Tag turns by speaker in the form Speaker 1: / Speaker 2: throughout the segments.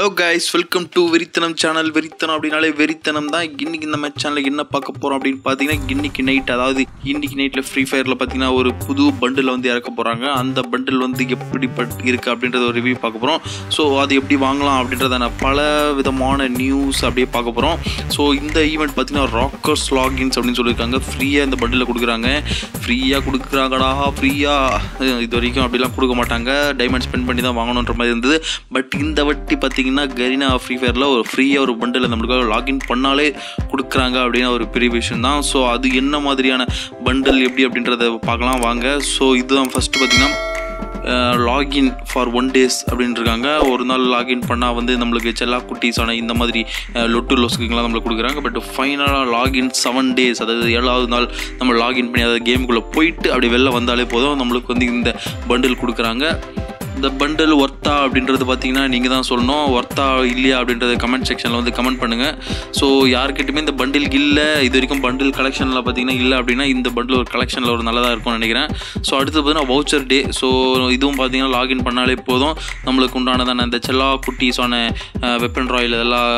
Speaker 1: hello guys welcome to Verithanam channel Verithanam அப்படின்னாலே வெறித்தனம் தான் இன்னைக்கு நம்ம சேனலில் என்ன பார்க்க போகிறோம் அப்படின்னு பார்த்தீங்கன்னா இன்னைக்கு நைட் அதாவது இன்னைக்கு நைட்டில் ஃப்ரீ ஃபயரில் பார்த்தீங்கன்னா ஒரு புது பண்டில் வந்து இறக்க போகிறாங்க அந்த பண்டில் வந்து எப்படி இருக்குது அப்படின்றத ஒரு ரிவ்யூ பார்க்க போகிறோம் ஸோ அது எப்படி வாங்கலாம் அப்படின்றத பல விதமான நியூஸ் அப்படியே பார்க்க போகிறோம் ஸோ இந்த ஈவெண்ட் பார்த்தீங்கன்னா ராக்கர்ஸ் லாகின்ஸ் அப்படின்னு சொல்லியிருக்காங்க ஃப்ரீயாக இந்த பண்டில் கொடுக்குறாங்க ஃப்ரீயாக கொடுக்குறாங்கடா ஃப்ரீயாக இது வரைக்கும் அப்படிலாம் கொடுக்க மாட்டாங்க டைமண்ட் ஸ்பெண்ட் பண்ணி தான் வாங்கணுன்ற மாதிரி இருந்தது பட் இந்த வட்டி பார்த்தீங்கன்னா கரீனா ஃப்ரீ ஃபயரில் ஒரு ஃப்ரீயாக ஒரு பண்டில் நம்மளுக்காக லாகின் பண்ணாலே கொடுக்குறாங்க அப்படின்னு ஒரு பெரிய விஷயம் தான் ஸோ அது என்ன மாதிரியான பண்டில் எப்படி அப்படின்றத பார்க்கலாம் வாங்க ஸோ இதுதான் ஃபஸ்ட்டு பார்த்தீங்கன்னா லாகின் ஃபார் ஒன் டேஸ் அப்படின்னு இருக்காங்க ஒரு நாள் லாகின் பண்ணால் வந்து நம்மளுக்கு செல்லா குட்டீஸான இந்த மாதிரி அஹ், லொட்டு லொஸ்க்குங்கெல்லாம் நம்மளுக்கு கொடுக்குறாங்க பட் ஃபைனலாக லாகின் செவன் டேஸ் அதாவது ஏழாவது நாள் நம்ம லாகின் பண்ணி அதாவது கேமுக்குள்ளே போயிட்டு அப்படி வெளில வந்தாலே போதும் நம்மளுக்கு வந்து இந்த பண்டில் கொடுக்குறாங்க இந்த பண்டில் ஒர்த்தா அப்படின்றது பார்த்தீங்கன்னா நீங்கள் தான் சொல்லணும் ஒர்த்தா இல்லையா அப்படின்றத கமெண்ட் செக்ஷனில் வந்து கமெண்ட் பண்ணுங்கள் ஸோ யார்கிட்டயுமே இந்த பண்டில் இல்லை இது வரைக்கும் பண்டில் கலெக்ஷனில் பார்த்தீங்கன்னா இல்லை அப்படின்னா இந்த பண்டில் ஒரு கலெக்ஷனில் ஒரு நல்லதாக இருக்கும்னு நினைக்கிறேன் ஸோ அடுத்து பார்த்தீங்கன்னா வவுச்சர் டே ஸோ இதுவும் பார்த்தீங்கன்னா லாகின் பண்ணாலே போதும் நம்மளுக்கு உண்டானதான இந்த செல்லா குட்டீஸான வெப்பன் ராயல் இதெல்லாம்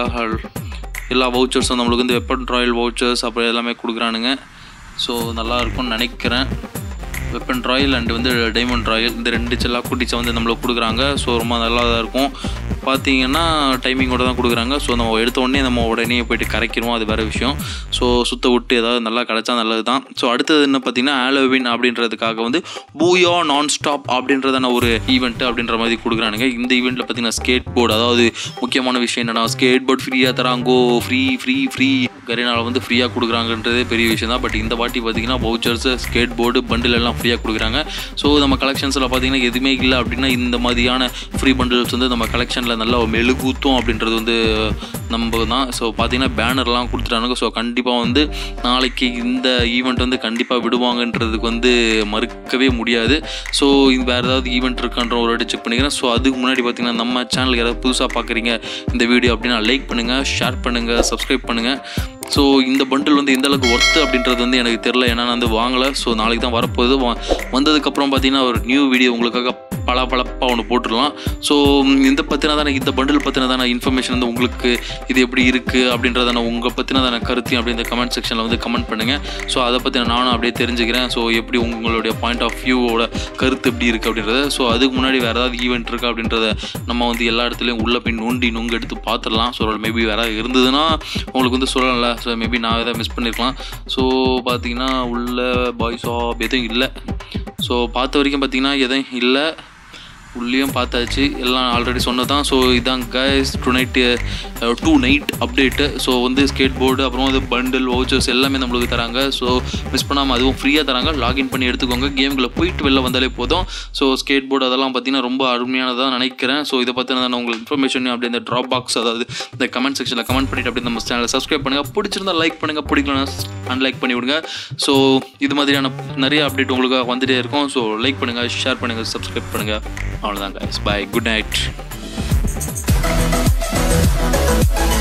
Speaker 1: எல்லா வவுச்சர்ஸும் நம்மளுக்கு வந்து வெப்பன் ராயல் வவுச்சர்ஸ் அப்புறம் எல்லாமே கொடுக்குறானுங்க ஸோ நல்லா இருக்கும்னு நினைக்கிறேன் வெப்பன் ராயல் அண்ட் வந்து டைமண்ட் ராயல் இந்த ரெண்டு செல்லா குட்டிச்சை வந்து நம்மளுக்கு கொடுக்குறாங்க ஸோ ரொம்ப நல்லா தான் இருக்கும் பார்த்தீங்கன்னா டைமிங்கோட தான் கொடுக்குறாங்க ஸோ நம்ம எடுத்த உடனே நம்ம உடனே போயிட்டு கரைக்கிறோம் அது வேறு விஷயம் ஸோ சுத்த விட்டு ஏதாவது நல்லா கிடச்சா நல்லது தான் ஸோ அடுத்தது என்ன பார்த்தீங்கன்னா ஆலோவின் அப்படின்றதுக்காக வந்து பூயா நான் ஸ்டாப் அப்படின்றதான ஒரு ஈவெண்ட் அப்படின்ற மாதிரி கொடுக்குறானுங்க இந்த ஈவெண்ட்டில் பார்த்தீங்கன்னா ஸ்கேட் போர்டு அதாவது முக்கியமான விஷயம் என்னன்னா ஸ்கேட் போர்டு ஃப்ரீயாக தராங்கோ ஃப்ரீ ஃப்ரீ ஃப்ரீ கரீனால வந்து ஃப்ரீயாக கொடுக்குறாங்கன்றதே பெரிய விஷயம் தான் பட் இந்த வாட்டி பார்த்தீங்கன்னா வவுச்சர்ஸ் ஸ்கேட் போர்டு பண்டில் எல்லாம் ஃப்ரீயாக கொடுக்குறாங்க ஸோ நம்ம கலெக்ஷன்ஸில் பார்த்தீங்கன்னா எதுவுமே இல்லை அப்படின்னா இந்த மாதிரியான ஃப்ரீ பண்டில்ஸ் வந்து நம்ம கலெக்ஷனில் நல்லா மெழுகுத்தும் அப்படின்றது வந்து நம்ம தான் ஸோ பார்த்தீங்கன்னா பேனர்லாம் கொடுத்துட்டானுங்க ஸோ கண்டிப்பாக வந்து நாளைக்கு இந்த ஈவெண்ட் வந்து கண்டிப்பாக விடுவாங்கன்றதுக்கு வந்து மறுக்கவே முடியாது ஸோ வேறு ஏதாவது ஈவெண்ட் இருக்கான்ற ஒரு வாட்டி செக் பண்ணிக்கிறேன் ஸோ அதுக்கு முன்னாடி பார்த்தீங்கன்னா நம்ம சேனலுக்கு யாராவது புதுசாக பார்க்குறீங்க இந்த வீடியோ அப்படின்னா லைக் பண்ணுங்கள் ஷேர் பண்ணுங்கள் சப்ஸ்கிரைப் பண்ணுங்கள் ஸோ இந்த பண்டில் வந்து எந்த அளவுக்கு ஒர்த்து அப்படின்றது வந்து எனக்கு தெரில ஏன்னா நான் வந்து வாங்கலை ஸோ நாளைக்கு தான் வரப்போகுது வா- வந்ததுக்கப்புறம் பார்த்தீங்கன்னா ஒரு நியூ வீடியோ உங்களுக்காக பல பளப்பாக ஒன்று போட்டுடலாம் ஸோ இந்த பற்றினதான இந்த பண்டில் பற்றினதான இன்ஃபர்மேஷன் வந்து உங்களுக்கு இது எப்படி இருக்குது அப்படின்றதான உங்கள் பற்றினதான கருத்தையும் அப்படி இந்த கமெண்ட் செக்ஷனில் வந்து கமெண்ட் பண்ணுங்கள் ஸோ அதை பற்றி நானும் அப்படியே தெரிஞ்சுக்கிறேன் ஸோ எப்படி உங்களுடைய பாயிண்ட் ஆஃப் வியூவோட கருத்து எப்படி இருக்குது அப்படின்றத ஸோ அதுக்கு முன்னாடி வேறு ஏதாவது ஈவெண்ட் இருக்கா அப்படின்றத நம்ம வந்து எல்லா இடத்துலையும் உள்ளே போய் நோண்டி நுங்கு எடுத்து பார்த்துடலாம் ஸோ மேபி வேறு ஏதாவது இருந்ததுன்னா உங்களுக்கு வந்து சொல்லலாம்ல ஸோ மேபி நான் எதாவது மிஸ் பண்ணியிருக்கலாம் ஸோ பார்த்தீங்கன்னா உள்ள பாய்ஸ் ஆப் எதுவும் இல்லை ஸோ பார்த்த வரைக்கும் பார்த்தீங்கன்னா எதுவும் இல்லை உள்ளேயும் பார்த்தாச்சு எல்லாம் ஆல்ரெடி சொன்னதான் ஸோ இதான் guys tonight tonight update so வந்து ஸ்கேட் போர்டு அப்புறம் வந்து பண்டில் வவுச்சர்ஸ் எல்லாமே நம்மளுக்கு தராங்க ஸோ மிஸ் பண்ணாமல் அதுவும் ஃப்ரீயாக தராங்க லாகின் பண்ணி எடுத்துக்கோங்க கேம்குள்ளே போயிட்டு வெளில வந்தாலே போதும் ஸோ ஸ்கேட் போர்டு அதெல்லாம் பார்த்தீங்கன்னா ரொம்ப அருமையானதாக நினைக்கிறேன் ஸோ இதை பற்றின நான் உங்களுக்கு இன்ஃபர்மேஷன் அப்படியே இந்த ட்ராப் பாக்ஸ் அதாவது இந்த கமெண்ட் செக்ஷனில் கமெண்ட் பண்ணிட்டு அப்படியே நம்ம சேனலை சப்ஸ்கிரைப் பண்ணுங்கள் பிடிச்சிருந்தா லைக் பண்ணுங்கள் பிடிக்கலனா அன்லைக் பண்ணி விடுங்க ஸோ இது மாதிரியான நிறைய அப்டேட் உங்களுக்கு வந்துட்டே இருக்கும் ஸோ லைக் பண்ணுங்கள் ஷேர் பண்ணுங்கள் சப்ஸ்கிரைப் பண்ணுங்கள் அவ்வளோதான் guys bye குட் நைட்